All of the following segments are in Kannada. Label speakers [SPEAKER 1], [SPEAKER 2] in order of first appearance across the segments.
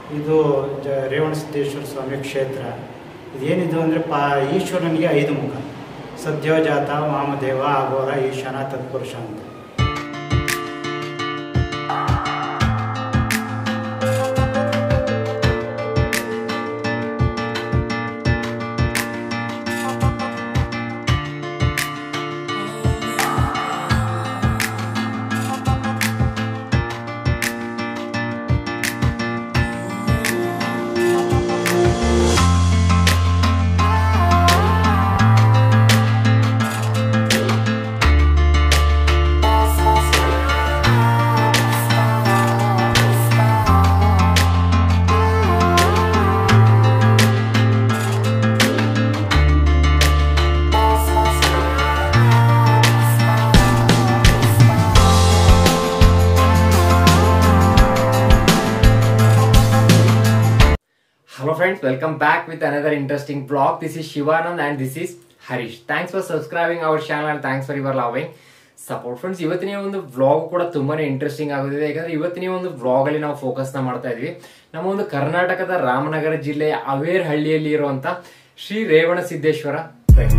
[SPEAKER 1] ಇದು ಜ ರೇವಣಸಿದ್ದೇಶ್ವರ ಸ್ವಾಮಿ ಕ್ಷೇತ್ರ ಇದೇನಿದು ಅಂದರೆ ಪಾ ಈಶ್ವರನಿಗೆ ಐದು ಮುಖ ಸದ್ಯೋಜಾತ ವಾಮದೇವ ಅಘೋರ ಈಶಾನ ತತ್ಪುರುಷ ಅಂತ
[SPEAKER 2] Hello friends, welcome back with another interesting vlog. This is Shivanand and this is Harish. Thanks for subscribing our channel and thanks for your loving support friends ಇವತ್ತಿನ ಒಂದು ವ್ಲಾಗ್ ಕೂಡ ತುಂಬಾನೇ ಇಂಟ್ರೆಸ್ಟಿಂಗ್ ಆಗುತ್ತಿದೆ ಯಾಕಂದ್ರೆ ಇವತ್ತಿನ ಒಂದು ವ್ಲಾಗ್ ಅಲ್ಲಿ ನಾವು ಫೋಕಸ್ ನ ಮಾಡ್ತಾ ಇದ್ವಿ ನಮ್ಮ ಒಂದು ಕರ್ನಾಟಕದ ರಾಮನಗರ ಜಿಲ್ಲೆಯ ಅವೇರ್ ಹಳ್ಳಿಯಲ್ಲಿ ಇರುವಂತ ಶ್ರೀ ರೇವಣ ಸಿದ್ದೇಶ್ವರ ಬೆಟ್ಟ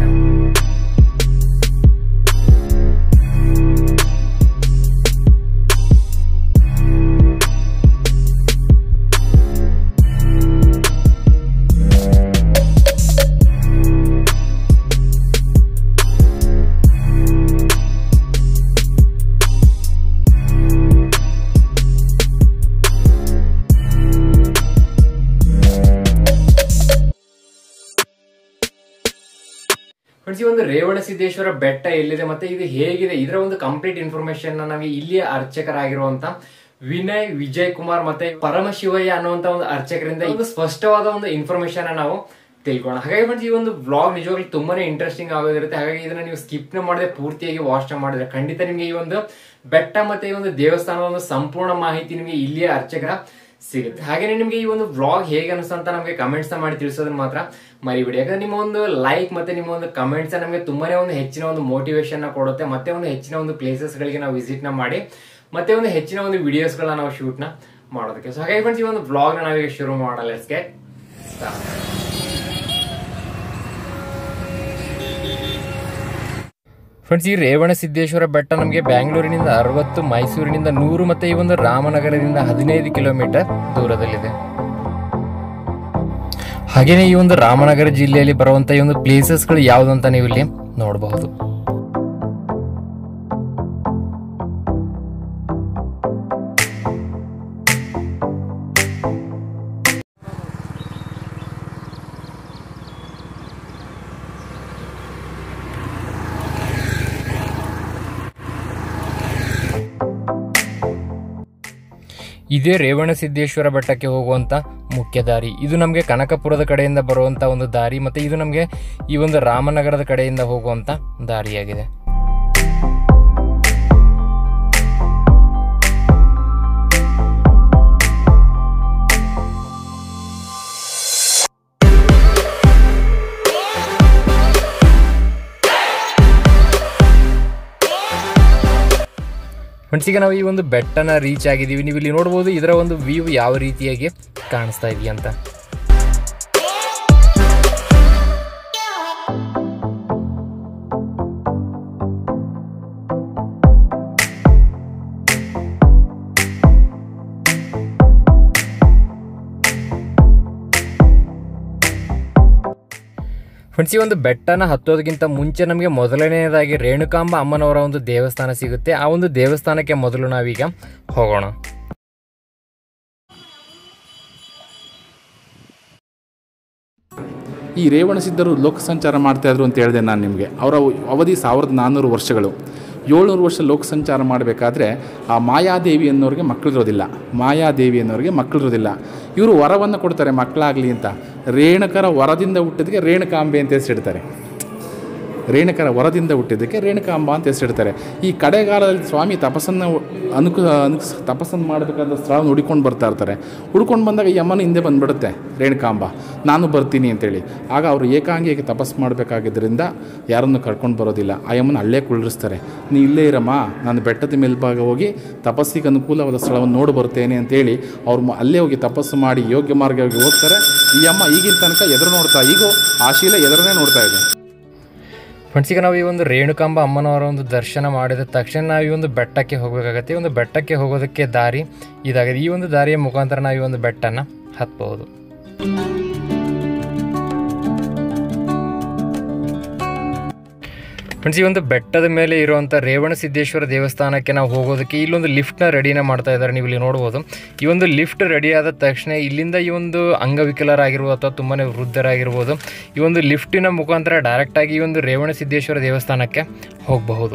[SPEAKER 2] ಫ್ರೆಂಡ್ಸ್ ಈ ಒಂದು ರೇವಣ ಸಿದ್ದೇಶ್ವರ ಬೆಟ್ಟ ಎಲ್ಲಿದೆ ಮತ್ತೆ ಇದು ಹೇಗಿದೆ ಇದರ ಒಂದು ಕಂಪ್ಲೀಟ್ ಇನ್ಫಾರ್ಮೇಶನ್ ನಮಗೆ ಇಲ್ಲಿಯ ಅರ್ಚಕರಾಗಿರುವಂತ ವಿನಯ್ ವಿಜಯ್ ಕುಮಾರ್ ಮತ್ತೆ ಪರಮಶಿವಯ್ಯ ಅನ್ನುವಂತ ಒಂದು ಅರ್ಚಕರಿಂದ ಒಂದು ಸ್ಪಷ್ಟವಾದ ಒಂದು ಇನ್ಫಾರ್ಮೇಶನ್ ನಾವು ತಿಳ್ಕೋಣ ಹಾಗಾಗಿ ಫ್ರೆಂಡ್ಸ್ ಈ ಒಂದು ಬ್ಲಾಗ್ ನಿಜವಾಗ್ಲೂ ತುಂಬಾನೇ ಇಂಟ್ರೆಸ್ಟಿಂಗ್ ಆಗೋದಿರುತ್ತೆ ಹಾಗಾಗಿ ಇದನ್ನ ನೀವು ಸ್ಕಿಪ್ ನ ಮಾಡದೆ ಪೂರ್ತಿಯಾಗಿ ವಾಚ್ ಮಾಡಿದ್ರೆ ಖಂಡಿತ ನಿಮಗೆ ಈ ಒಂದು ಬೆಟ್ಟ ಮತ್ತೆ ಈ ಒಂದು ದೇವಸ್ಥಾನದ ಒಂದು ಸಂಪೂರ್ಣ ಮಾಹಿತಿ ನಿಮಗೆ ಇಲ್ಲಿಯ ಅರ್ಚಕರ ಸಿಗುತ್ತೆ ಹಾಗೇನೆ ನಿಮಗೆ ಈ ಒಂದು ವ್ಲಾಗ್ ಹೇಗೆ ಅನಿಸ್ತು ಅಂತ ನಮಗೆ ಕಮೆಂಟ್ಸ್ ಮಾಡಿ ತಿಳಿಸೋದನ್ನ ಮಾತ್ರ ಮರಿಬಿಡಿ ಯಾಕಂದ್ರೆ ನಿಮ್ಮ ಒಂದು ಲೈಕ್ ಮತ್ತೆ ನಿಮ್ಮ ಒಂದು ಕಮೆಂಟ್ಸ್ ನಮಗೆ ತುಂಬಾನೇ ಒಂದು ಹೆಚ್ಚಿನ ಒಂದು ಮೋಟಿವೇಶನ್ ನ ಕೊಡುತ್ತೆ ಮತ್ತೆ ಒಂದು ಹೆಚ್ಚಿನ ಒಂದು ಪ್ಲೇಸಸ್ ಗಳಿಗೆ ನಾವು ವಿಸಿಟ್ ನ ಮಾಡಿ ಮತ್ತೆ ಒಂದು ಹೆಚ್ಚಿನ ಒಂದು ವಿಡಿಯೋಸ್ ಗಳನ್ನ ನಾವು ಶೂಟ್ ನ ಮಾಡೋದಕ್ಕೆ ಸೊ ಹಾಗಾಗಿ ಫ್ರೆಂಡ್ಸ್ ಈ ಒಂದು ವ್ಲಾಗ್ ನ ನಾವೀಗ ಶುರು ಮಾಡಲ್ಲ ಲೆಟ್ಸ್ಗೆ ಫ್ರೆಂಡ್ಸ್ ಈ ರೇವಣ ಸಿದ್ದೇಶ್ವರ ಬೆಟ್ಟ ನಮಗೆ ಬ್ಯಾಂಗ್ಳೂರಿನಿಂದ ಅರವತ್ತು ಮೈಸೂರಿನಿಂದ ನೂರು ಮತ್ತೆ ಈ ಒಂದು ರಾಮನಗರದಿಂದ ಹದಿನೈದು ಕಿಲೋಮೀಟರ್ ದೂರದಲ್ಲಿದೆ ಹಾಗೇನೆ ಈ ಒಂದು ರಾಮನಗರ ಜಿಲ್ಲೆಯಲ್ಲಿ ಬರುವಂತ ಈ ಒಂದು ಪ್ಲೇಸಸ್ಗಳು ಯಾವ್ದು ಅಂತ ನೀವು ಇಲ್ಲಿ ನೋಡಬಹುದು ಇದೇ ರೇವಣ ಸಿದ್ದೇಶ್ವರ ಬೆಟ್ಟಕ್ಕೆ ಹೋಗುವಂತ ಮುಖ್ಯ ದಾರಿ ಇದು ನಮಗೆ ಕನಕಪುರದ ಕಡೆಯಿಂದ ಬರುವಂತ ಒಂದು ದಾರಿ ಮತ್ತೆ ಇದು ನಮಗೆ ಈ ಒಂದು ರಾಮನಗರದ ಕಡೆಯಿಂದ ಹೋಗುವಂತ ದಾರಿಯಾಗಿದೆ ಫ್ರೆಂಡ್ಸ್ ಈಗ ನಾವು ಈ ಒಂದು ಬೆಟ್ಟನ ರೀಚ್ ಆಗಿದ್ದೀವಿ ನೀವು ಇಲ್ಲಿ ನೋಡ್ಬೋದು ಇದರ ಒಂದು ವ್ಯೂ ಯಾವ ರೀತಿಯಾಗಿ ಕಾಣಿಸ್ತಾ ಇದೆಯಾ ಅಂತ ಫ್ರೆಂಡ್ಸ್ ಈ ಒಂದು ಬೆಟ್ಟನ ಹತ್ತೋದಕ್ಕಿಂತ ಮುಂಚೆ ನಮಗೆ ಮೊದಲನೆಯದಾಗಿ ರೇಣುಕಾಂಬ ಅಮ್ಮನವರ ಒಂದು ದೇವಸ್ಥಾನ ಸಿಗುತ್ತೆ ಆ ಒಂದು ದೇವಸ್ಥಾನಕ್ಕೆ ಮೊದಲು ನಾವೀಗ ಹೋಗೋಣ
[SPEAKER 3] ಈ ರೇವಣಸಿದ್ಧರು ಲೋಕ ಸಂಚಾರ ಮಾಡ್ತಾ ಇದ್ರು ಅಂತ ಹೇಳಿದೆ ನಾನು ನಿಮಗೆ ಅವರ ಅವಧಿ ಸಾವಿರದ ನಾನ್ನೂರು ವರ್ಷಗಳು ಏಳ್ನೂರು ವರ್ಷ ಲೋಕ ಸಂಚಾರ ಮಾಡಬೇಕಾದ್ರೆ ಆ ಮಾಯಾದೇವಿ ಅನ್ನೋರಿಗೆ ಮಕ್ಕಳಿರೋದಿಲ್ಲ ಮಾಯಾದೇವಿ ಅನ್ನೋರಿಗೆ ಮಕ್ಕಳಿರೋದಿಲ್ಲ ಇವರು ವರವನ್ನು ಕೊಡ್ತಾರೆ ಮಕ್ಕಳಾಗಲಿ ಅಂತ ರೇಣುಕರ ವರದಿಂದ ಹುಟ್ಟಿದಕ್ಕೆ ರೇಣುಕಾಂಬೆ ಅಂತ ಹೆಸರಿಡ್ತಾರೆ ರೇಣುಕರ ವರದಿಂದ ಹುಟ್ಟಿದ್ದಕ್ಕೆ ರೇಣುಕಾಂಬ ಅಂತ ಹೆಸರಿಡ್ತಾರೆ ಈ ಕಡೆಗಾಲದಲ್ಲಿ ಸ್ವಾಮಿ ತಪಸ್ಸನ್ನು ಅನುಕು ಅನುಸ್ ತಪಸ್ಸನ್ನು ಮಾಡಬೇಕಾದ ಸ್ಥಳವನ್ನು ಹುಡುಕೊಂಡು ಬರ್ತಾ ಇರ್ತಾರೆ ಹುಡ್ಕೊಂಡು ಬಂದಾಗ ಈ ಅಮ್ಮನ ಹಿಂದೆ ಬಂದುಬಿಡುತ್ತೆ ರೇಣುಕಾಂಬ ನಾನು ಬರ್ತೀನಿ ಅಂತೇಳಿ ಆಗ ಅವರು ಏಕಾಂಗಿಯಾಗಿ ತಪಸ್ಸು ಮಾಡಬೇಕಾಗಿದ್ದರಿಂದ ಯಾರನ್ನು ಕರ್ಕೊಂಡು ಬರೋದಿಲ್ಲ ಆ ಅಮ್ಮನ ಅಲ್ಲೇ ಕುಳ್ಳಿಸ್ತಾರೆ ನೀ ಇಲ್ಲೇ ಇರಮ್ಮ ನಾನು ಬೆಟ್ಟದ ಮೇಲ್ಭಾಗ ಹೋಗಿ ತಪಸ್ಸಿಗೆ ಅನುಕೂಲವಾದ ಸ್ಥಳವನ್ನು ನೋಡಿ ಬರ್ತೇನೆ ಅಂತೇಳಿ ಅವ್ರು ಮ- ಅಲ್ಲೇ ಹೋಗಿ ತಪಸ್ಸು ಮಾಡಿ ಯೋಗ್ಯ ಮಾರ್ಗವಾಗಿ ಹೋಗ್ತಾರೆ ಈ ಅಮ್ಮ ಈಗಿನ ತನಕ ಎದುರು ನೋಡ್ತಾ ಈಗೋ ಆ ಶೀಲ ಎದುರನ್ನೇ ನೋಡ್ತಾ ಇದೆ
[SPEAKER 2] ಫ್ರೆಂಡ್ಸ್ ಈಗ ನಾವು ಈ ಒಂದು ರೇಣುಕಾಂಬ ಅಮ್ಮನವರ ಒಂದು ದರ್ಶನ ಮಾಡಿದ ತಕ್ಷಣ ನಾವು ಈ ಒಂದು ಬೆಟ್ಟಕ್ಕೆ ಹೋಗಬೇಕಾಗತ್ತೆ ಈ ಒಂದು ಬೆಟ್ಟಕ್ಕೆ ಹೋಗೋದಕ್ಕೆ ದಾರಿ ಇದಾಗಿದೆ ಈ ಒಂದು ದಾರಿಯ ಮುಖಾಂತರ ನಾವು ಈ ಒಂದು ಬೆಟ್ಟನ ಹತ್ಬಹುದು ಫ್ರೆಂಡ್ಸ್ ಈ ಒಂದು ಬೆಟ್ಟದ ಮೇಲೆ ಇರುವಂಥ ರೇವಣ ಸಿದ್ದೇಶ್ವರ ದೇವಸ್ಥಾನಕ್ಕೆ ನಾವು ಹೋಗೋದಕ್ಕೆ ಇಲ್ಲೊಂದು ಲಿಫ್ಟ್ನ ರೆಡಿನ ಮಾಡ್ತಾ ಇದ್ದಾರೆ ನೀವು ಇಲ್ಲಿ ನೋಡ್ಬೋದು ಈ ಒಂದು ಲಿಫ್ಟ್ ರೆಡಿ ಆದ ತಕ್ಷಣ ಇಲ್ಲಿಂದ ಈ ಒಂದು ಅಂಗವಿಕಲರಾಗಿರ್ಬೋದು ಅಥವಾ ತುಂಬಾ ವೃದ್ಧರಾಗಿರ್ಬೋದು ಈ ಒಂದು ಲಿಫ್ಟಿನ ಮುಖಾಂತರ ಡೈರೆಕ್ಟಾಗಿ ಈ ಒಂದು ರೇವಣ ಸಿದ್ದೇಶ್ವರ ದೇವಸ್ಥಾನಕ್ಕೆ ಹೋಗಬಹುದು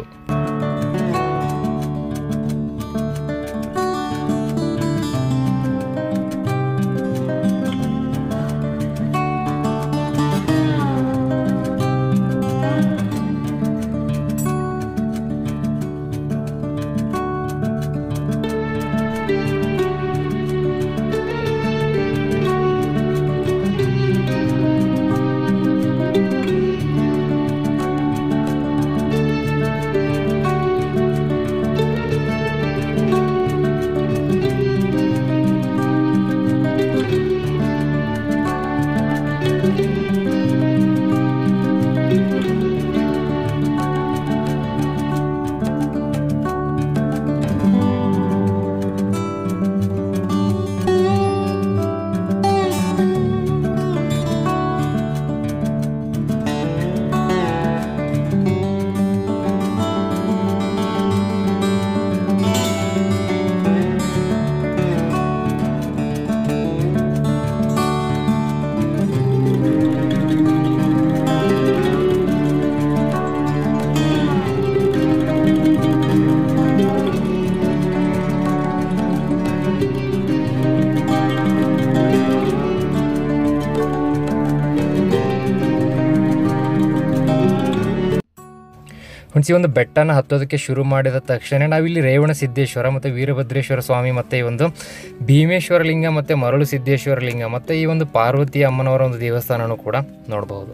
[SPEAKER 2] ಫ್ರೆಂಡ್ಸ್ ಈ ಒಂದು ಬೆಟ್ಟನ ಹತ್ತೋದಕ್ಕೆ ಶುರು ಮಾಡಿದ ತಕ್ಷಣ ನಾವಿಲ್ಲಿ ರೇವಣ ಸಿದ್ದೇಶ್ವರ ಮತ್ತು ವೀರಭದ್ರೇಶ್ವರ ಸ್ವಾಮಿ ಮತ್ತು ಈ ಒಂದು ಭೀಮೇಶ್ವರ ಲಿಂಗ ಮತ್ತು ಮರಳು ಸಿದ್ದೇಶ್ವರ ಲಿಂಗ ಮತ್ತು ಈ ಒಂದು ಪಾರ್ವತಿ ಅಮ್ಮನವರ ಒಂದು ದೇವಸ್ಥಾನನೂ ಕೂಡ ನೋಡಬಹುದು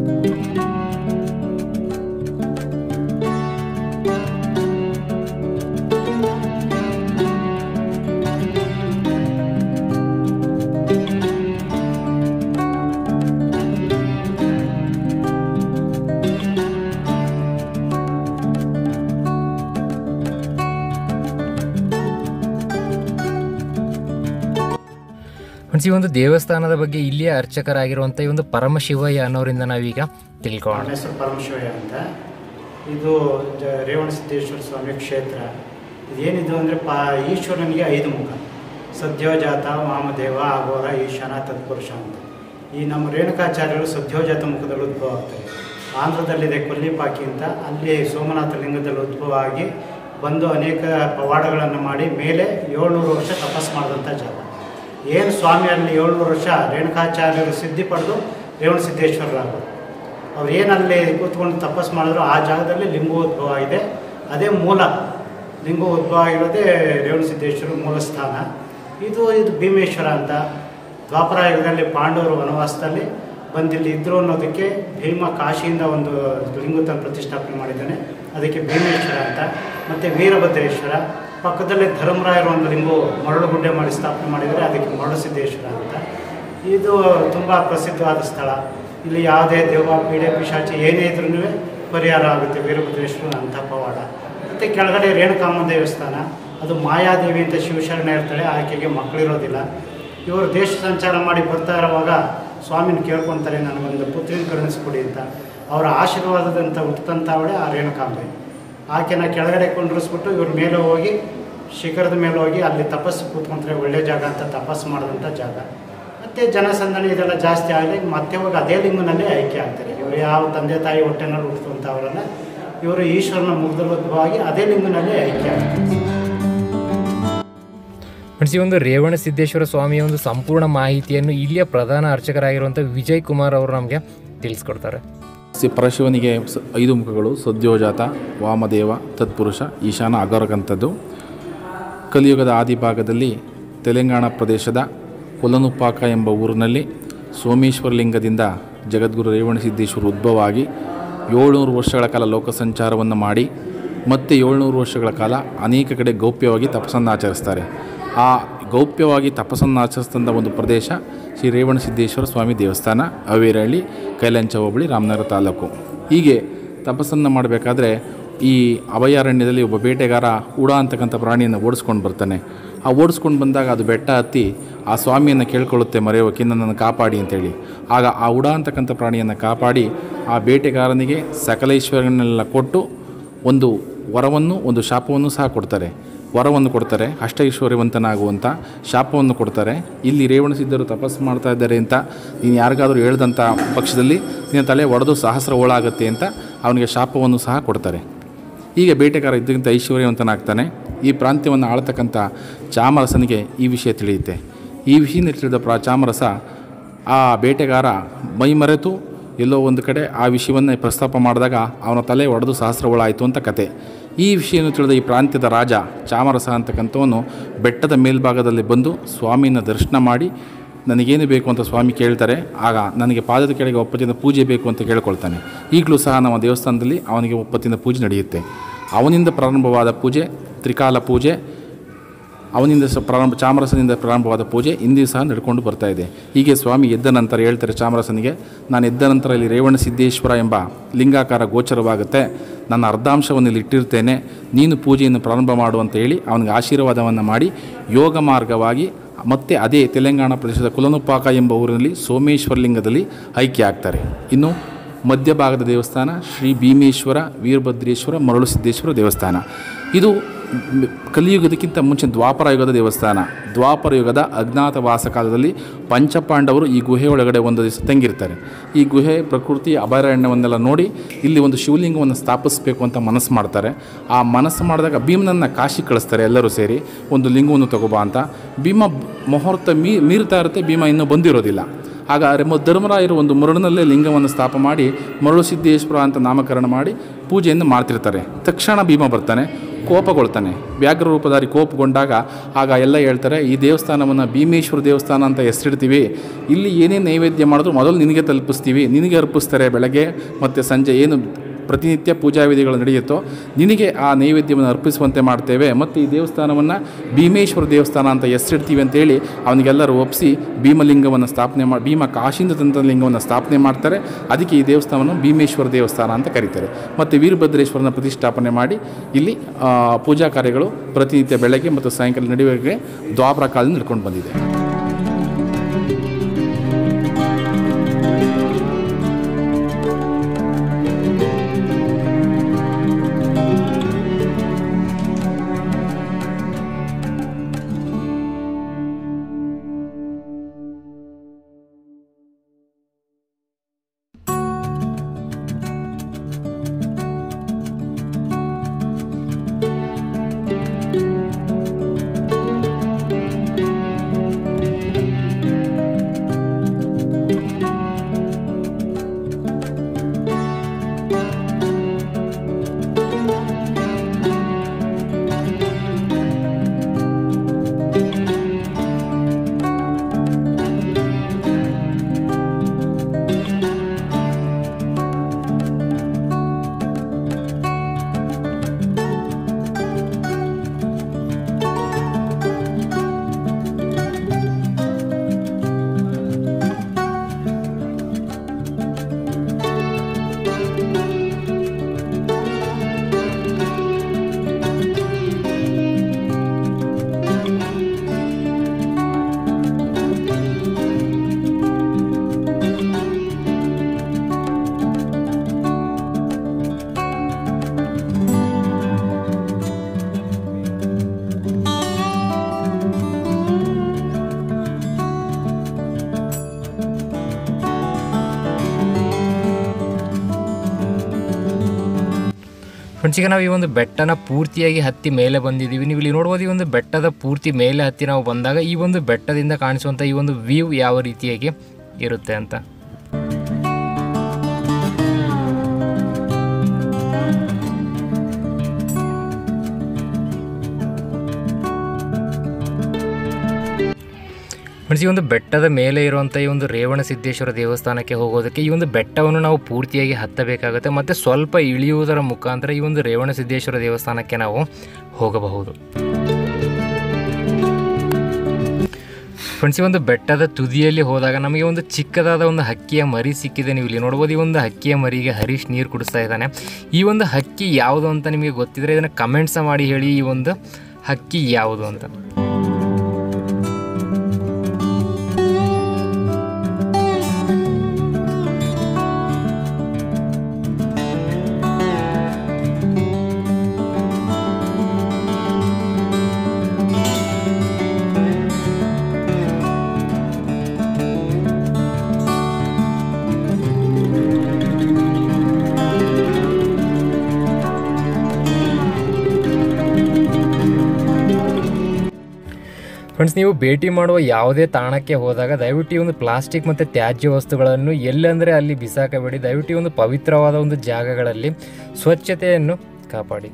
[SPEAKER 2] ಫ್ರೆಂಡ್ಸ್ ಈ ಒಂದು ದೇವಸ್ಥಾನದ ಬಗ್ಗೆ ಇಲ್ಲಿಯ ಅರ್ಚಕರಾಗಿರುವಂಥ ಈ ಒಂದು ಪರಮಶಿವಯ್ಯ ಅನ್ನೋರಿಂದ ನಾವೀಗ ತಿಳ್ಕೊಳ್ಳೋಣ
[SPEAKER 1] ನನ್ನ ಹೆಸರು ಪರಮಶಿವಯ್ಯ ಅಂತ ಇದು ಜ ರೇವಣ ಸಿದ್ದೇಶ್ವರ ಸ್ವಾಮಿ ಕ್ಷೇತ್ರ ಇದೇನಿದು ಅಂದರೆ ಪಾ ಈಶ್ವರನಿಗೆ ಐದು ಮುಖ ಸದ್ಯೋಜಾತ ವಾಮದೇವ ಅಘೋರ ಈಶಾನ ತತ್ಪುರುಷ ಅಂತ ಈ ನಮ್ಮ ರೇಣುಕಾಚಾರ್ಯರು ಸದ್ಯೋಜಾತ ಮುಖದಲ್ಲಿ ಉದ್ಭವ ಆಗ್ತಾರೆ ಆಂಧ್ರದಲ್ಲಿದೆ ಕೊಲ್ಲಿಪಾಕಿ ಅಂತ ಅಲ್ಲಿ ಸೋಮನಾಥ ಲಿಂಗದಲ್ಲಿ ಉದ್ಭವ ಆಗಿ ಬಂದು ಅನೇಕ ಪವಾಡಗಳನ್ನು ಮಾಡಿ ಮೇಲೆ ಏಳ್ನೂರು ವರ್ಷ ತಪಸ್ ಮಾಡಿದಂಥ ಜಾಗ ಏನು ಸ್ವಾಮಿ ಅಲ್ಲಿ ಏಳ್ನೂರು ವರ್ಷ ರೇಣುಕಾಚಾರ್ಯರು ಸಿದ್ಧಿ ಪಡೆದು ರೇವಣ ಸಿದ್ದೇಶ್ವರರಾಗರು ಅವ್ರು ಏನಲ್ಲಿ ಕೂತ್ಕೊಂಡು ತಪಸ್ ಮಾಡಿದ್ರು ಆ ಜಾಗದಲ್ಲಿ ಲಿಂಗೋದ್ಭವ ಇದೆ ಅದೇ ಮೂಲ ಲಿಂಗೋದ್ಭವ ಆಗಿರೋದೇ ರೇವಣ ಸಿದ್ದೇಶ್ವರ ಮೂಲ ಸ್ಥಾನ ಇದು ಇದು ಭೀಮೇಶ್ವರ ಅಂತ ದ್ವಾಪರ ಯುಗದಲ್ಲಿ ಪಾಂಡವರು ವನವಾಸದಲ್ಲಿ ಬಂದಿಲ್ಲಿ ಇದ್ರು ಅನ್ನೋದಕ್ಕೆ ಭೀಮ ಕಾಶಿಯಿಂದ ಒಂದು ಲಿಂಗತನ್ನು ಪ್ರತಿಷ್ಠಾಪನೆ ಮಾಡಿದ್ದಾನೆ ಅದಕ್ಕೆ ಭೀಮೇಶ್ವರ ಅಂತ ಮತ್ತು ವೀರಭದ್ರೇಶ್ವರ ಪಕ್ಕದಲ್ಲೇ ಧರ್ಮರಾಯರು ಒಂದು ಲಿಂಗು ಮರಳು ಗುಡ್ಡೆ ಮಾಡಿ ಸ್ಥಾಪನೆ ಮಾಡಿದರೆ ಅದಕ್ಕೆ ಮರಳು ಸಿದ್ದೇಶ್ವರ ಅಂತ ಇದು ತುಂಬ ಪ್ರಸಿದ್ಧವಾದ ಸ್ಥಳ ಇಲ್ಲಿ ಯಾವುದೇ ದೆವ್ವ ಪೀಡೆ ಪಿಶಾಚಿ ಏನೇ ಇದ್ರೂ ಪರಿಹಾರ ಆಗುತ್ತೆ ವೀರಭದ್ರೇಶ್ವರ ಅಂಥ ಪವಾಡ ಮತ್ತು ಕೆಳಗಡೆ ರೇಣುಕಾಮ ದೇವಸ್ಥಾನ ಅದು ಮಾಯಾದೇವಿ ಅಂತ ಶಿವಶರಣ ಇರ್ತಾಳೆ ಆಕೆಗೆ ಮಕ್ಕಳಿರೋದಿಲ್ಲ ಇವರು ದೇಶ ಸಂಚಾರ ಮಾಡಿ ಬರ್ತಾ ಇರುವಾಗ ಸ್ವಾಮಿನ ಕೇಳ್ಕೊತಾರೆ ನನಗೊಂದು ಪುತ್ರಿನ ಕರುಣಿಸ್ಕೊಡಿ ಅಂತ ಅವರ ಆಶೀರ್ವಾದದಂತ ಹುಟ್ಟಂಥವಳೆ ಆ ರೇಣುಕಾಂಬೆ ಆಕೆನ ಕೆಳಗಡೆ ಕೊಂಡ್ರಿಸ್ಬಿಟ್ಟು ಇವ್ರ ಮೇಲೆ ಹೋಗಿ ಶಿಖರದ ಮೇಲೆ ಹೋಗಿ ಅಲ್ಲಿ ತಪಸ್ಸು ಕೂತ್ಕೊಂತಾರೆ ಒಳ್ಳೆ ಜಾಗ ಅಂತ ತಪಸ್ಸು ಮಾಡಿದಂಥ ಜಾಗ ಮತ್ತು ಜನಸಂದಣಿ ಇದೆಲ್ಲ ಜಾಸ್ತಿ ಆಗಿ ಮತ್ತೆ ಹೋಗಿ ಅದೇ ಲಿಂಗನಲ್ಲೇ ಆಯ್ಕೆ ಆಗ್ತಾರೆ ಇವರು ಯಾವ ತಂದೆ ತಾಯಿ ಹೊಟ್ಟೆನಲ್ಲಿ ಹುಟ್ಟಿದಂಥವರಲ್ಲ ಇವರು ಈಶ್ವರನ ಮುಗ್ಧದಲ್ಲಿ ಉದ್ಭವವಾಗಿ ಅದೇ ಲಿಂಗನಲ್ಲೇ ಆಯ್ಕೆ ಆಗ್ತಾರೆ
[SPEAKER 2] ಫ್ರೆಂಡ್ಸ್ ಈ ಒಂದು ರೇವಣ ಸಿದ್ದೇಶ್ವರ ಸ್ವಾಮಿಯ ಒಂದು ಸಂಪೂರ್ಣ ಮಾಹಿತಿಯನ್ನು ಇಲ್ಲಿಯ ಪ್ರಧಾನ ಅರ್ಚಕರಾಗಿರುವಂಥ ವಿಜಯ್ ಕುಮಾರ್ ಅವರು ನಮಗೆ ತಿಳಿಸ್ಕೊಡ್ತಾರೆ
[SPEAKER 3] ಸಿ ಪರಶಿವನಿಗೆ ಸ- ಐದು ಮುಖಗಳು ಸದ್ಯೋಜಾತ ವಾಮದೇವ ತತ್ಪುರುಷ ಈಶಾನ ಅಗರಕಂಥದ್ದು ಕಲಿಯುಗದ ಆದಿಭಾಗದಲ್ಲಿ ತೆಲಂಗಾಣ ಪ್ರದೇಶದ ಕೊಲನುಪಾಕ ಎಂಬ ಊರಿನಲ್ಲಿ ಸೋಮೇಶ್ವರ ಲಿಂಗದಿಂದ ಜಗದ್ಗುರು ರೇವಣಸಿದ್ದೇಶ್ವರ ಉದ್ಭವ ಆಗಿ ಏಳ್ನೂರು ವರ್ಷಗಳ ಕಾಲ ಲೋಕ ಸಂಚಾರವನ್ನು ಮಾಡಿ ಮತ್ತೆ ಏಳ್ನೂರು ವರ್ಷಗಳ ಕಾಲ ಅನೇಕ ಕಡೆ ಗೌಪ್ಯವಾಗಿ ತಪಸ್ಸನ್ನು ಆಚರಿಸ್ತಾರೆ ಆ ಗೌಪ್ಯವಾಗಿ ತಪಸ್ಸನ್ನು ಆಚರಿಸಿದಂಥ ಒಂದು ಪ್ರದೇಶ ಶ್ರೀ ರೇವಣಸಿದ್ದೇಶ್ವರ ಸ್ವಾಮಿ ದೇವಸ್ಥಾನ ಅವೇರಹಳ್ಳಿ ಕೈಲಂಚ ಹೋಬಳಿ ರಾಮನಗರ ತಾಲೂಕು ಹೀಗೆ ತಪಸ್ಸನ್ನು ಮಾಡಬೇಕಾದ್ರೆ ಈ ಅಭಯಾರಣ್ಯದಲ್ಲಿ ಒಬ್ಬ ಬೇಟೆಗಾರ ಉಡ ಅಂತಕ್ಕಂಥ ಪ್ರಾಣಿಯನ್ನು ಓಡಿಸ್ಕೊಂಡು ಬರ್ತಾನೆ ಆ ಓಡಿಸ್ಕೊಂಡು ಬಂದಾಗ ಅದು ಬೆಟ್ಟ ಹತ್ತಿ ಆ ಸ್ವಾಮಿಯನ್ನು ಕೇಳ್ಕೊಳ್ಳುತ್ತೆ ಮರೆಯೋಕೆ ನನ್ನನ್ನು ಕಾಪಾಡಿ ಅಂತೇಳಿ ಆಗ ಆ ಉಡ ಅಂತಕ್ಕಂಥ ಪ್ರಾಣಿಯನ್ನು ಕಾಪಾಡಿ ಆ ಬೇಟೆಗಾರನಿಗೆ ಸಕಲೇಶ್ವರನೆಲ್ಲ ಕೊಟ್ಟು ಒಂದು ವರವನ್ನು ಒಂದು ಶಾಪವನ್ನು ಸಹ ಕೊಡ್ತಾರೆ ವರವನ್ನು ಕೊಡ್ತಾರೆ ಅಷ್ಟೈಶ್ವರ್ಯವಂತನಾಗುವಂಥ ಶಾಪವನ್ನು ಕೊಡ್ತಾರೆ ಇಲ್ಲಿ ರೇವಣಸಿದ್ಧರು ತಪಸ್ಸು ಮಾಡ್ತಾ ಇದ್ದಾರೆ ಅಂತ ನೀನು ಯಾರಿಗಾದರೂ ಹೇಳ್ದಂಥ ಪಕ್ಷದಲ್ಲಿ ನಿನ್ನ ತಲೆ ಒಡೆದು ಸಹಸ್ರ ಓಳಾಗುತ್ತೆ ಅಂತ ಅವನಿಗೆ ಶಾಪವನ್ನು ಸಹ ಕೊಡ್ತಾರೆ ಹೀಗೆ ಬೇಟೆಗಾರ ಇದ್ದಕ್ಕಿಂತ ಐಶ್ವರ್ಯವಂತನಾಗ್ತಾನೆ ಈ ಪ್ರಾಂತ್ಯವನ್ನು ಆಳ್ತಕ್ಕಂಥ ಚಾಮರಸನಿಗೆ ಈ ವಿಷಯ ತಿಳಿಯುತ್ತೆ ಈ ವಿಷಯನ ತಿಳಿದ ಪ್ರಾ ಚಾಮರಸ ಆ ಬೇಟೆಗಾರ ಮೈಮರೆತು ಎಲ್ಲೋ ಒಂದು ಕಡೆ ಆ ವಿಷಯವನ್ನು ಪ್ರಸ್ತಾಪ ಮಾಡಿದಾಗ ಅವನ ತಲೆ ಒಡೆದು ಸಹಸ್ರಗಳಾಯಿತು ಅಂತ ಕತೆ ಈ ವಿಷಯವನ್ನು ತಿಳಿದ ಈ ಪ್ರಾಂತ್ಯದ ರಾಜ ಚಾಮರಸ ಅಂತಕ್ಕಂಥವನು ಬೆಟ್ಟದ ಮೇಲ್ಭಾಗದಲ್ಲಿ ಬಂದು ಸ್ವಾಮಿನ ದರ್ಶನ ಮಾಡಿ ನನಗೇನು ಬೇಕು ಅಂತ ಸ್ವಾಮಿ ಕೇಳ್ತಾರೆ ಆಗ ನನಗೆ ಪಾದದ ಕೆಳಗೆ ಒಪ್ಪತ್ತಿನ ಪೂಜೆ ಬೇಕು ಅಂತ ಕೇಳ್ಕೊಳ್ತಾನೆ ಈಗಲೂ ಸಹ ನಮ್ಮ ದೇವಸ್ಥಾನದಲ್ಲಿ ಅವನಿಗೆ ಒಪ್ಪತ್ತಿನ ಪೂಜೆ ನಡೆಯುತ್ತೆ ಅವನಿಂದ ಪ್ರಾರಂಭವಾದ ಪೂಜೆ ತ್ರಿಕಾಲ ಪೂಜೆ ಅವನಿಂದ ಸ ಪ್ರಾರಂಭ ಚಾಮರಸನಿಂದ ಪ್ರಾರಂಭವಾದ ಪೂಜೆ ಇಂದಿಯೂ ಸಹ ನಡ್ಕೊಂಡು ಬರ್ತಾ ಇದೆ ಹೀಗೆ ಸ್ವಾಮಿ ಎದ್ದ ನಂತರ ಹೇಳ್ತಾರೆ ಚಾಮರಸನಿಗೆ ನಾನು ಎದ್ದ ನಂತರ ಇಲ್ಲಿ ರೇವಣ ಸಿದ್ದೇಶ್ವರ ಎಂಬ ಲಿಂಗಾಕಾರ ಗೋಚರವಾಗುತ್ತೆ ನನ್ನ ಅರ್ಧಾಂಶವನ್ನು ಇಲ್ಲಿ ಇಟ್ಟಿರ್ತೇನೆ ನೀನು ಪೂಜೆಯನ್ನು ಪ್ರಾರಂಭ ಮಾಡು ಅಂತ ಹೇಳಿ ಅವನಿಗೆ ಆಶೀರ್ವಾದವನ್ನು ಮಾಡಿ ಯೋಗ ಮಾರ್ಗವಾಗಿ ಮತ್ತೆ ಅದೇ ತೆಲಂಗಾಣ ಪ್ರದೇಶದ ಕುಲನುಪಾಕ ಎಂಬ ಊರಿನಲ್ಲಿ ಸೋಮೇಶ್ವರ ಲಿಂಗದಲ್ಲಿ ಐಕ್ಯ ಆಗ್ತಾರೆ ಇನ್ನು ಮಧ್ಯಭಾಗದ ದೇವಸ್ಥಾನ ಶ್ರೀ ಭೀಮೇಶ್ವರ ವೀರಭದ್ರೇಶ್ವರ ಮರಳು ಸಿದ್ದೇಶ್ವರ ದೇವಸ್ಥಾನ ಇದು ಮ್- ಕಲಿಯುಗದಕ್ಕಿಂತ ಮುಂಚೆ ದ್ವಾಪರ ಯುಗದ ದೇವಸ್ಥಾನ ದ್ವಾಪರ ಯುಗದ ಅಜ್ಞಾತವಾಸ ಕಾಲದಲ್ಲಿ ಪಂಚಪಾಂಡವರು ಈ ಗುಹೆ ಒಳಗಡೆ ಒಂದು ದಿವಸ ತಂಗಿರ್ತಾರೆ ಈ ಗುಹೆ ಪ್ರಕೃತಿ ಅಭಯಾರಣ್ಯವನ್ನೆಲ್ಲ ನೋಡಿ ಇಲ್ಲಿ ಒಂದು ಶಿವಲಿಂಗವನ್ನು ಸ್ಥಾಪಿಸಬೇಕು ಅಂತ ಮನಸ್ಸು ಮಾಡ್ತಾರೆ ಆ ಮನಸ್ಸು ಮಾಡಿದಾಗ ಭೀಮನನ್ನು ಕಾಶಿ ಕಳಿಸ್ತಾರೆ ಎಲ್ಲರೂ ಸೇರಿ ಒಂದು ಲಿಂಗವನ್ನು ತಗೋಬಾ ಅಂತ ಭೀಮ ಮುಹೂರ್ತ ಮೀ ಮೀರ್ತಾ ಇರುತ್ತೆ ಭೀಮ ಇನ್ನೂ ಬಂದಿರೋದಿಲ್ಲ ಆಗ ರೆಮ್ಮ ಧರ್ಮರಾಯರು ಒಂದು ಮರಳಿನಲ್ಲೇ ಲಿಂಗವನ್ನು ಸ್ಥಾಪ ಮಾಡಿ ಮರಳು ಸಿದ್ದೇಶ್ವರ ಅಂತ ನಾಮಕರಣ ಮಾಡಿ ಪೂಜೆಯನ್ನು ಮಾಡ್ತಿರ್ತಾರೆ ತಕ್ಷಣ ಭೀಮ ಬರ್ತಾನೆ ಕೋಪಗೊಳ್ತಾನೆ ವ್ಯಾಘ್ರ ರೂಪಧಾರಿ ಕೋಪಗೊಂಡಾಗ ಆಗ ಎಲ್ಲ ಹೇಳ್ತಾರೆ ಈ ದೇವಸ್ಥಾನವನ್ನು ಭೀಮೇಶ್ವರ ದೇವಸ್ಥಾನ ಅಂತ ಹೆಸರಿಡ್ತೀವಿ ಇಲ್ಲಿ ಏನೇನು ನೈವೇದ್ಯ ಮಾಡಿದ್ರು ಮೊದಲು ನಿನಗೆ ತಲುಪಿಸ್ತೀವಿ ನಿನಗೆ ಅರ್ಪಿಸ್ತಾರೆ ಬೆಳಗ್ಗೆ ಮತ್ತು ಸಂಜೆ ಏನು ಪ್ರತಿನಿತ್ಯ ಪೂಜಾ ವಿಧಿಗಳು ನಡೆಯುತ್ತೋ ನಿನಗೆ ಆ ನೈವೇದ್ಯವನ್ನು ಅರ್ಪಿಸುವಂತೆ ಮಾಡ್ತೇವೆ ಮತ್ತು ಈ ದೇವಸ್ಥಾನವನ್ನು ಭೀಮೇಶ್ವರ ದೇವಸ್ಥಾನ ಅಂತ ಹೆಸರಿಡ್ತೀವಿ ಅಂತೇಳಿ ಅವನಿಗೆಲ್ಲರೂ ಒಪ್ಪಿಸಿ ಭೀಮಲಿಂಗವನ್ನು ಸ್ಥಾಪನೆ ಮಾಡಿ ಭೀಮ ಕಾಶಿಂದ ತಂತ್ರ ಲಿಂಗವನ್ನು ಸ್ಥಾಪನೆ ಮಾಡ್ತಾರೆ ಅದಕ್ಕೆ ಈ ದೇವಸ್ಥಾನವನ್ನು ಭೀಮೇಶ್ವರ ದೇವಸ್ಥಾನ ಅಂತ ಕರೀತಾರೆ ಮತ್ತು ವೀರಭದ್ರೇಶ್ವರನ ಪ್ರತಿಷ್ಠಾಪನೆ ಮಾಡಿ ಇಲ್ಲಿ ಆ, ಪೂಜಾ ಕಾರ್ಯಗಳು ಪ್ರತಿನಿತ್ಯ ಬೆಳಗ್ಗೆ ಮತ್ತು ಸಾಯಂಕಾಲ ನಡೆಯುವವರೆಗೆ ದ್ವಾಪರ ಕಾಲದಿಂದ ನಡ್ಕೊಂಡು ಬಂದಿದೆ
[SPEAKER 2] ಫ್ರೆಂಡ್ಸ್ ಈಗ ನಾವು ಈ ಒಂದು ಬೆಟ್ಟನ ಪೂರ್ತಿಯಾಗಿ ಹತ್ತಿ ಮೇಲೆ ಬಂದಿದ್ದೀವಿ ನೀವು ಇಲ್ಲಿ ನೋಡ್ಬೋದು ಈ ಒಂದು ಬೆಟ್ಟದ ಪೂರ್ತಿ ಮೇಲೆ ಹತ್ತಿ ನಾವು ಬಂದಾಗ ಈ ಒಂದು ಬೆಟ್ಟದಿಂದ ಕಾಣಿಸುವಂಥ ಈ ಒಂದು ವ್ಯೂ ಯಾವ ರೀತಿಯಾಗಿ ಇರುತ್ತೆ ಅಂತ ಫ್ರೆಂಡ್ಸ್ ಈ ಒಂದು ಬೆಟ್ಟದ ಮೇಲೆ ಇರುವಂಥ ಈ ಒಂದು ರೇವಣ ಸಿದ್ದೇಶ್ವರ ದೇವಸ್ಥಾನಕ್ಕೆ ಹೋಗೋದಕ್ಕೆ ಈ ಒಂದು ಬೆಟ್ಟವನ್ನು ನಾವು ಪೂರ್ತಿಯಾಗಿ ಹತ್ತಬೇಕಾಗುತ್ತೆ ಮತ್ತು ಸ್ವಲ್ಪ ಇಳಿಯುವುದರ ಮುಖಾಂತರ ಈ ಒಂದು ರೇವಣ ಸಿದ್ದೇಶ್ವರ ದೇವಸ್ಥಾನಕ್ಕೆ ನಾವು ಹೋಗಬಹುದು ಫ್ರೆಂಡ್ಸ್ ಈ ಒಂದು ಬೆಟ್ಟದ ತುದಿಯಲ್ಲಿ ಹೋದಾಗ ನಮಗೆ ಒಂದು ಚಿಕ್ಕದಾದ ಒಂದು ಹಕ್ಕಿಯ ಮರಿ ಸಿಕ್ಕಿದೆ ನೀವು ಇಲ್ಲಿ ನೋಡ್ಬೋದು ಈ ಒಂದು ಹಕ್ಕಿಯ ಮರಿಗೆ ಹರೀಶ್ ನೀರು ಕುಡಿಸ್ತಾ ಇದ್ದಾನೆ ಈ ಒಂದು ಹಕ್ಕಿ ಯಾವುದು ಅಂತ ನಿಮಗೆ ಗೊತ್ತಿದ್ರೆ ಇದನ್ನು ಕಮೆಂಟ್ಸ್ ಮಾಡಿ ಹೇಳಿ ಈ ಒಂದು ಹಕ್ಕಿ ಯಾವುದು ಅಂತ ಫ್ರೆಂಡ್ಸ್ ನೀವು ಭೇಟಿ ಮಾಡುವ ಯಾವುದೇ ತಾಣಕ್ಕೆ ಹೋದಾಗ ದಯವಿಟ್ಟು ಈ ಒಂದು ಪ್ಲಾಸ್ಟಿಕ್ ಮತ್ತು ತ್ಯಾಜ್ಯ ವಸ್ತುಗಳನ್ನು ಎಲ್ಲೆಂದರೆ ಅಲ್ಲಿ ಬಿಸಾಕಬೇಡಿ ದಯವಿಟ್ಟು ಈ ಒಂದು ಪವಿತ್ರವಾದ ಒಂದು ಜಾಗಗಳಲ್ಲಿ ಸ್ವಚ್ಛತೆಯನ್ನು ಕಾಪಾಡಿ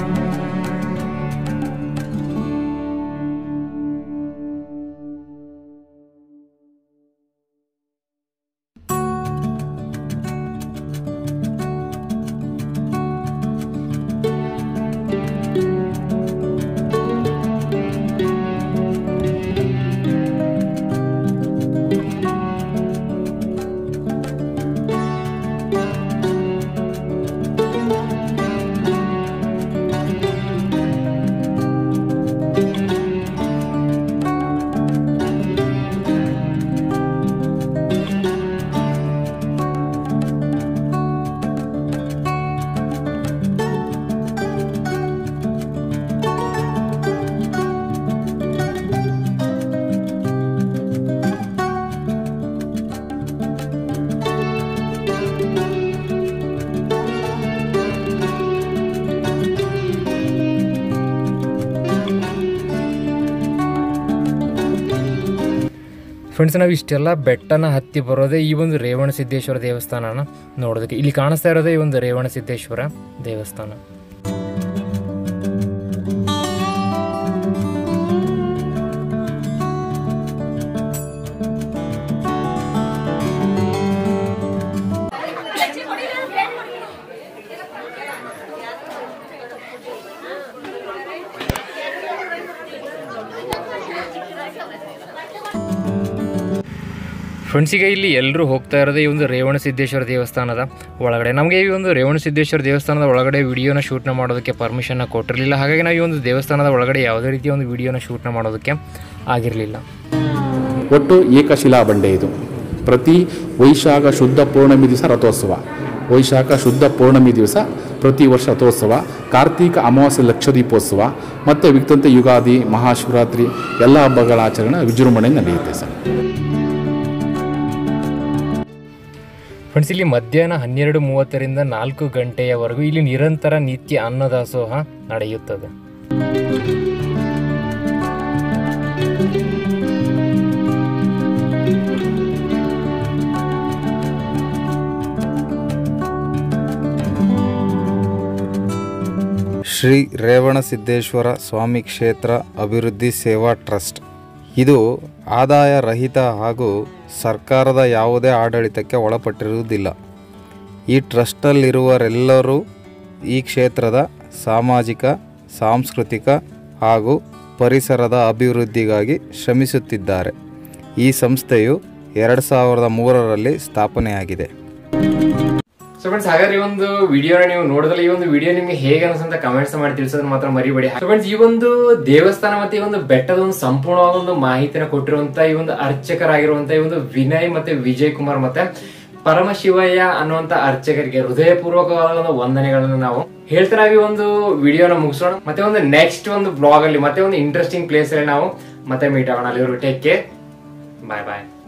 [SPEAKER 2] ಫ್ರೆಂಡ್ಸ್ ನಾವು ಇಷ್ಟೆಲ್ಲ ಬೆಟ್ಟನ ಹತ್ತಿ ಬರೋದೇ ಈ ಒಂದು ರೇವಣ ಸಿದ್ದೇಶ್ವರ ದೇವಸ್ಥಾನನ ನೋಡೋದಕ್ಕೆ ಇಲ್ಲಿ ಕಾಣಿಸ್ತಾ ಇರೋದೇ ಈ ಒಂದು ರೇವಣ ಸಿದ್ದೇಶ್ವರ ದೇವಸ್ಥಾನ ಫ್ರೆಂಡ್ಸ್ ಈಗ ಇಲ್ಲಿ ಎಲ್ಲರೂ ಹೋಗ್ತಾ ಇರೋದೇ ಈ ಒಂದು ರೇವಣ ಸಿದ್ದೇಶ್ವರ ದೇವಸ್ಥಾನದ ಒಳಗಡೆ ನಮಗೆ ಈ ಒಂದು ರೇವಣ ಸಿದ್ದೇಶ್ವರ ದೇವಸ್ಥಾನದ ಒಳಗಡೆ ವಿಡಿಯೋನ ಶೂಟ್ನ ಮಾಡೋದಕ್ಕೆ ಪರ್ಮಿಷನ್ನ ಕೊಟ್ಟಿರಲಿಲ್ಲ ಹಾಗಾಗಿ ನಾವು ಈ ಒಂದು ದೇವಸ್ಥಾನದ ಒಳಗಡೆ ಯಾವುದೇ ರೀತಿಯ ಒಂದು ವಿಡಿಯೋನ ಶೂಟ್ನ ಮಾಡೋದಕ್ಕೆ ಆಗಿರಲಿಲ್ಲ
[SPEAKER 3] ಒಟ್ಟು ಏಕಶಿಲಾ ಬಂಡೆ ಇದು ಪ್ರತಿ ವೈಶಾಖ ಶುದ್ಧ ಪೌರ್ಣಮಿ ದಿವಸ ರಥೋತ್ಸವ ವೈಶಾಖ ಶುದ್ಧ ಪೌರ್ಣಮಿ ದಿವಸ ಪ್ರತಿ ವರ್ಷ ರಥೋತ್ಸವ ಕಾರ್ತೀಕ ಅಮಾವಾಸ್ಯೆ ಲಕ್ಷ ದೀಪೋತ್ಸವ ಮತ್ತು ವಿಕ್ತಂತೆ ಯುಗಾದಿ ಮಹಾಶಿವರಾತ್ರಿ ಎಲ್ಲ ಹಬ್ಬಗಳ ಆಚರಣೆ ವಿಜೃಂಭಣೆ ನಡೆಯುತ್ತೆ ಸರ್
[SPEAKER 2] ಫ್ರೆಂಡ್ಸ್ ಇಲ್ಲಿ ಮಧ್ಯಾಹ್ನ ಹನ್ನೆರಡು ಮೂವತ್ತರಿಂದ ನಾಲ್ಕು ಗಂಟೆಯವರೆಗೂ ಇಲ್ಲಿ ನಿರಂತರ ನಿತ್ಯ ಅನ್ನದಾಸೋಹ ನಡೆಯುತ್ತದೆ
[SPEAKER 4] ಶ್ರೀ ರೇವಣಸಿದ್ದೇಶ್ವರ ಸ್ವಾಮಿ ಕ್ಷೇತ್ರ ಅಭಿವೃದ್ಧಿ ಸೇವಾ ಟ್ರಸ್ಟ್ ಇದು ಆದಾಯ ರಹಿತ ಹಾಗೂ ಸರ್ಕಾರದ ಯಾವುದೇ ಆಡಳಿತಕ್ಕೆ ಒಳಪಟ್ಟಿರುವುದಿಲ್ಲ ಈ ಟ್ರಸ್ಟಲ್ಲಿರುವರೆಲ್ಲರೂ ಈ ಕ್ಷೇತ್ರದ ಸಾಮಾಜಿಕ ಸಾಂಸ್ಕೃತಿಕ ಹಾಗೂ ಪರಿಸರದ ಅಭಿವೃದ್ಧಿಗಾಗಿ ಶ್ರಮಿಸುತ್ತಿದ್ದಾರೆ ಈ ಸಂಸ್ಥೆಯು ಎರಡು ಸಾವಿರದ ಮೂರರಲ್ಲಿ ಸ್ಥಾಪನೆಯಾಗಿದೆ
[SPEAKER 2] ಸೊ ಫ್ರೆಂಡ್ಸ್ ಹಾಗಾದ್ರೆ ಈ ಒಂದು ವಿಡಿಯೋನ ನೀವು ನೋಡಿದ್ರೆ ಈ ಒಂದು ವಿಡಿಯೋ ನಿಮ್ಗೆ ಹೇಗೆ ಅನ್ಸಂತ ಕಮೆಂಟ್ಸ್ ಮಾಡಿ ತಿಳಿಸೋದನ್ನ ಮಾತ್ರ ಮರಿಬೇಡಿ ಸೊ ಫ್ರೆಂಡ್ಸ್ ಈ ಒಂದು ದೇವಸ್ಥಾನ ಮತ್ತೆ ಈ ಒಂದು ಬೆಟ್ಟದ ಒಂದು ಸಂಪೂರ್ಣವಾದ ಒಂದು ಮಾಹಿತಿನ ಕೊಟ್ಟಿರುವಂತ ಈ ಒಂದು ಅರ್ಚಕರಾಗಿರುವಂತ ಈ ಒಂದು ವಿನಯ್ ಮತ್ತೆ ವಿಜಯ್ ಕುಮಾರ್ ಮತ್ತೆ ಪರಮಶಿವಯ್ಯ ಅನ್ನುವಂತ ಅರ್ಚಕರಿಗೆ ಹೃದಯಪೂರ್ವಕವಾದ ಒಂದು ವಂದನೆಗಳನ್ನ ನಾವು ಹೇಳ್ತಾ ನಾವು ಈ ಒಂದು ವಿಡಿಯೋನ ಮುಗಿಸೋಣ ಮತ್ತೆ ಒಂದು ನೆಕ್ಸ್ಟ್ ಒಂದು ಬ್ಲಾಗ್ ಅಲ್ಲಿ ಮತ್ತೆ ಒಂದು ಇಂಟ್ರೆಸ್ಟಿಂಗ್ ಪ್ಲೇಸ್ ಅಲ್ಲಿ ನಾವು ಮತ್ತೆ ಮೀಟ್ ಆಗೋಣ ಅಲ್ಲಿವರೆಗೂ ಟೇಕ್ ಕೇರ್ ಬಾಯ್ ಬಾಯ್